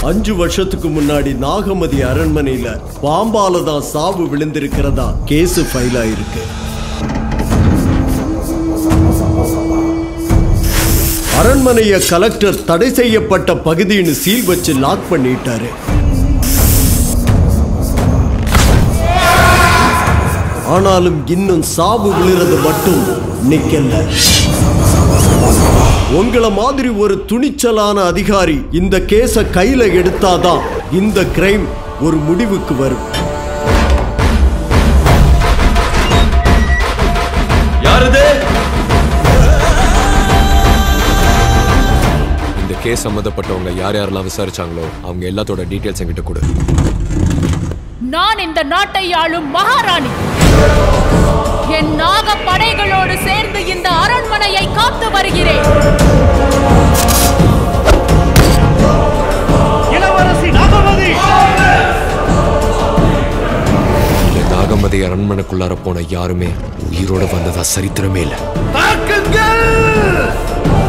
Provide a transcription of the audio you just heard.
அஞ்சு வருஷத்துக்கு முன்னாடி நாகமதி அரண்மனையில பாம்பால தான் சாவு விழுந்திருக்கிறதா கேஸ் ஃபைல் ஆயிருக்கு அரண்மனைய கலெக்டர் தடை செய்யப்பட்ட பகுதின்னு சீல் வச்சு லாக் பண்ணிட்டாரு ஆனாலும் இன்னும் சாவு விழுறது மட்டும் நிக்கல உங்கள மாதிரி ஒரு துணிச்சலான அதிகாரி இந்த கேஸ கையில எடுத்தாதான் இந்த கிரைம் ஒரு முடிவுக்கு வரும் யாரது இந்த கேஸ் சம்மந்தப்பட்டவங்க யார் யாரெல்லாம் விசாரிச்சாங்களோ அவங்க எல்லாத்தோட டீட்டெயில்ஸ் என்கிட்ட கொடு நான் இந்த நாட்டை ஆளும் மகாராணி என் நாக படைகளோடு சேர்ந்து இந்த அரண்மனையை காத்து வருகிறேன் இளவரசி நாகமதி இந்த நாகமதி அரண்மனைக்குள்ளார போன யாருமே உயிரோட வந்ததா சரித்திரமே இல்லை தாக்குங்கள்